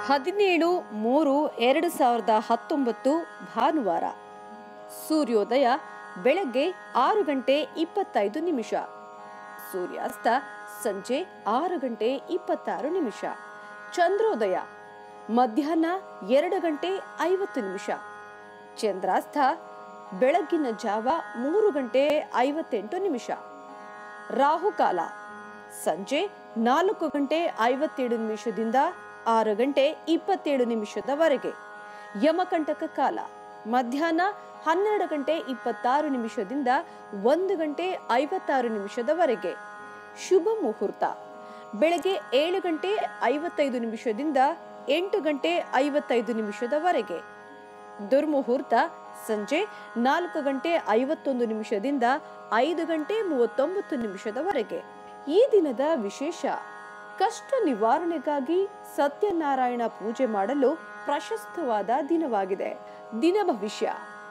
ಹದಿನೇಳು ಮೂರು ಎರಡು ಸಾವಿರದ ಹತ್ತೊಂಬತ್ತು ಭಾನುವಾರ ಸೂರ್ಯೋದಯ ಬೆಳಗ್ಗೆ ಆರು ಗಂಟೆ ಇಪ್ಪತ್ತೈದು ನಿಮಿಷ ಸೂರ್ಯಾಸ್ತ ಸಂಜೆ ಆರು ಗಂಟೆ ಇಪ್ಪತ್ತಾರು ನಿಮಿಷ ಚಂದ್ರೋದಯ ಮಧ್ಯಾಹ್ನ ಎರಡು ಗಂಟೆ ಐವತ್ತು ನಿಮಿಷ ಚಂದ್ರಾಸ್ತ ಬೆಳಗ್ಗಿನ ಜಾವ ಮೂರು ಗಂಟೆ ಐವತ್ತೆಂಟು ನಿಮಿಷ ರಾಹುಕಾಲ ಸಂಜೆ ನಾಲ್ಕು ಗಂಟೆ ಐವತ್ತೇಳು ನಿಮಿಷದಿಂದ ಆರು ಗಂಟೆ ಇಪ್ಪತ್ತೇಳು ನಿಮಿಷದವರೆಗೆ ಯಮಕಂಟಕ ಕಾಲ ಮಧ್ಯಾಹ್ನ ಹನ್ನೆರಡು ಗಂಟೆ ಇಪ್ಪತ್ತಾರು ನಿಮಿಷದಿಂದ ಒಂದು ಗಂಟೆ ಐವತ್ತಾರು ನಿಮಿಷದವರೆಗೆ ಶುಭ ಮುಹೂರ್ತ ಬೆಳಗ್ಗೆ ಏಳು ಗಂಟೆ ಐವತ್ತೈದು ನಿಮಿಷದಿಂದ ಎಂಟು ಗಂಟೆ ಐವತ್ತೈದು ನಿಮಿಷದವರೆಗೆ ದುರ್ಮುಹೂರ್ತ ಸಂಜೆ ನಾಲ್ಕು ಗಂಟೆ ಐವತ್ತೊಂದು ನಿಮಿಷದಿಂದ ಐದು ಗಂಟೆ ಮೂವತ್ತೊಂಬತ್ತು ನಿಮಿಷದವರೆಗೆ ಈ ದಿನದ ವಿಶೇಷ ಕಷ್ಟ ನಿವಾರಣೆಗಾಗಿ ಸತ್ಯನಾರಾಯಣ ಪೂಜೆ ಮಾಡಲು ಪ್ರಶಸ್ತವಾದ ದಿನವಾಗಿದೆ ದಿನ ಭವಿಷ್ಯ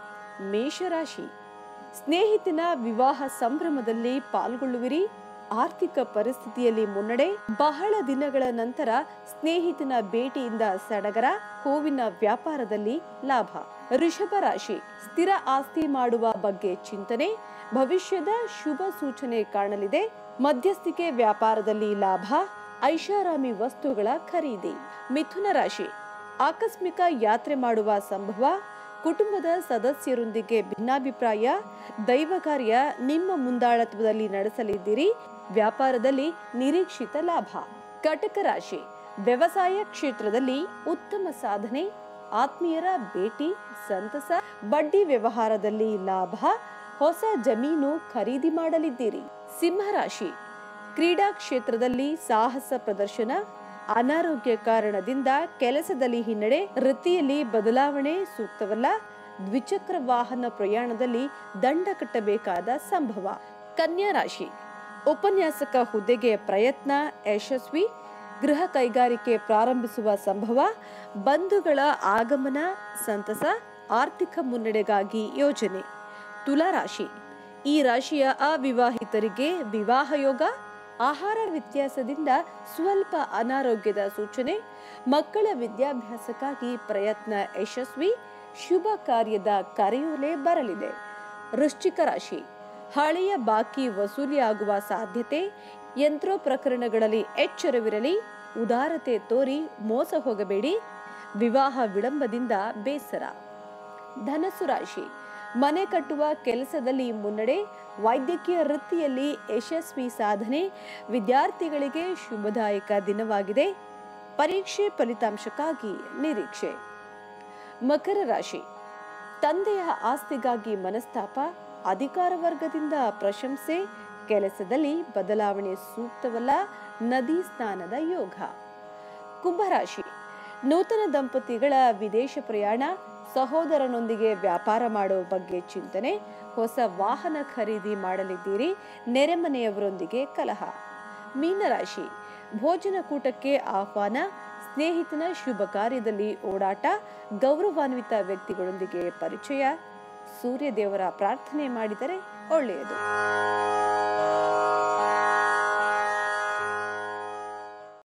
ಮೇಷರಾಶಿ ಸ್ನೇಹಿತನ ವಿವಾಹ ಸಂಭ್ರಮದಲ್ಲಿ ಪಾಲ್ಗೊಳ್ಳುವಿರಿ ಆರ್ಥಿಕ ಪರಿಸ್ಥಿತಿಯಲ್ಲಿ ಮುನ್ನಡೆ ಬಹಳ ದಿನಗಳ ನಂತರ ಸ್ನೇಹಿತನ ಭೇಟಿಯಿಂದ ಸಡಗರ ಹೂವಿನ ವ್ಯಾಪಾರದಲ್ಲಿ ಲಾಭ ಋಷಭ ರಾಶಿ ಸ್ಥಿರ ಆಸ್ತಿ ಮಾಡುವ ಬಗ್ಗೆ ಚಿಂತನೆ ಭವಿಷ್ಯದ ಶುಭ ಸೂಚನೆ ಕಾಣಲಿದೆ ಮಧ್ಯಸ್ಥಿಕೆ ವ್ಯಾಪಾರದಲ್ಲಿ ಲಾಭ ಐಷಾರಾಮಿ ವಸ್ತುಗಳ ಖರೀದಿ ಮಿಥುನ ರಾಶಿ ಆಕಸ್ಮಿಕ ಯಾತ್ರೆ ಮಾಡುವ ಸಂಭವ ಕುಟುಂಬದ ಸದಸ್ಯರೊಂದಿಗೆ ಭಿನ್ನಾಭಿಪ್ರಾಯ ದೈವ ಕಾರ್ಯ ನಿಮ್ಮ ಮುಂದಾಳತ್ವದಲ್ಲಿ ನಡೆಸಲಿದ್ದೀರಿ ವ್ಯಾಪಾರದಲ್ಲಿ ನಿರೀಕ್ಷಿತ ಲಾಭ ಕಟಕ ರಾಶಿ ವ್ಯವಸಾಯ ಕ್ಷೇತ್ರದಲ್ಲಿ ಉತ್ತಮ ಸಾಧನೆ ಆತ್ಮೀಯರ ಭೇಟಿ ಸಂತಸ ಬಡ್ಡಿ ವ್ಯವಹಾರದಲ್ಲಿ ಲಾಭ ಹೊಸ ಜಮೀನು ಖರೀದಿ ಮಾಡಲಿದ್ದೀರಿ ಸಿಂಹರಾಶಿ ಕ್ರೀಡಾ ಕ್ಷೇತ್ರದಲ್ಲಿ ಸಾಹಸ ಪ್ರದರ್ಶನ ಅನಾರೋಗ್ಯ ಕಾರಣದಿಂದ ಕೆಲಸದಲ್ಲಿ ಹಿನ್ನಡೆ ವೃತ್ತಿಯಲ್ಲಿ ಬದಲಾವಣೆ ಸೂಕ್ತವಲ್ಲ ದ್ವಿಚಕ್ರ ವಾಹನ ಪ್ರಯಾಣದಲ್ಲಿ ದಂಡ ಕಟ್ಟಬೇಕಾದ ಸಂಭವ ಕನ್ಯಾ ರಾಶಿ ಉಪನ್ಯಾಸಕ ಹುದ್ದೆಗೆ ಪ್ರಯತ್ನ ಯಶಸ್ವಿ ಗೃಹ ಕೈಗಾರಿಕೆ ಪ್ರಾರಂಭಿಸುವ ಸಂಭವ ಬಂಧುಗಳ ಆಗಮನ ಸಂತಸ ಆರ್ಥಿಕ ಮುನ್ನಡೆಗಾಗಿ ಯೋಜನೆ ತುಲಾ ರಾಶಿ ಈ ರಾಶಿಯ ಅವಿವಾಹಿತರಿಗೆ ವಿವಾಹ ಯೋಗ ಆಹಾರ ವ್ಯತ್ಯಾಸದಿಂದ ಸ್ವಲ್ಪ ಅನಾರೋಗ್ಯದ ಸೂಚನೆ ಮಕ್ಕಳ ವಿದ್ಯಾಭ್ಯಾಸಕ್ಕಾಗಿ ಪ್ರಯತ್ನ ಯಶಸ್ವಿ ಶುಭ ಕಾರ್ಯದ ಕರೆಯೋಲೆ ಬರಲಿದೆ ವೃಶ್ಚಿಕ ರಾಶಿ ಹಳೆಯ ಬಾಕಿ ವಸೂಲಿಯಾಗುವ ಸಾಧ್ಯತೆ ಯಂತ್ರೋ ಪ್ರಕರಣಗಳಲ್ಲಿ ಎಚ್ಚರವಿರಲಿ ಉದಾರತೆ ತೋರಿ ಮೋಸ ಹೋಗಬೇಡಿ ವಿವಾಹ ವಿಳಂಬದಿಂದ ಬೇಸರ ಧನಸ್ಸು ರಾಶಿ ಮನೆ ಕಟ್ಟುವ ಕೆಲಸದಲ್ಲಿ ಮುನ್ನಡೆ ವೈದ್ಯಕೀಯ ವೃತ್ತಿಯಲ್ಲಿ ಯಶಸ್ವಿ ಸಾಧನೆ ವಿದ್ಯಾರ್ಥಿಗಳಿಗೆ ಶುಭದಾಯಕ ದಿನವಾಗಿದೆ ಪರೀಕ್ಷೆ ಫಲಿತಾಂಶಕ್ಕಾಗಿ ನಿರೀಕ್ಷೆ ಮಕರ ರಾಶಿ ತಂದೆಯ ಆಸ್ತಿಗಾಗಿ ಮನಸ್ತಾಪ ಅಧಿಕಾರ ವರ್ಗದಿಂದ ಪ್ರಶಂಸೆ ಕೆಲಸದಲ್ಲಿ ಬದಲಾವಣೆ ಸೂಕ್ತವಲ್ಲ ನದಿ ಸ್ನಾನದ ಯೋಗ ಕುಂಭರಾಶಿ ನೂತನ ದಂಪತಿಗಳ ವಿದೇಶ ಪ್ರಯಾಣ ಸಹೋದರನೊಂದಿಗೆ ವ್ಯಾಪಾರ ಮಾಡುವ ಬಗ್ಗೆ ಚಿಂತನೆ ಹೊಸ ವಾಹನ ಖರೀದಿ ಮಾಡಲಿದ್ದೀರಿ ನೆರೆಮನೆಯವರೊಂದಿಗೆ ಕಲಹ ಮೀನರಾಶಿ ಭೋಜನ ಕೂಟಕ್ಕೆ ಆಹ್ವಾನ ಸ್ನೇಹಿತನ ಶುಭ ಕಾರ್ಯದಲ್ಲಿ ಓಡಾಟ ಗೌರವಾನ್ವಿತ ವ್ಯಕ್ತಿಗಳೊಂದಿಗೆ ಪರಿಚಯ ಸೂರ್ಯ ದೇವರ ಪ್ರಾರ್ಥನೆ ಮಾಡಿದರೆ ಒಳ್ಳೆಯದು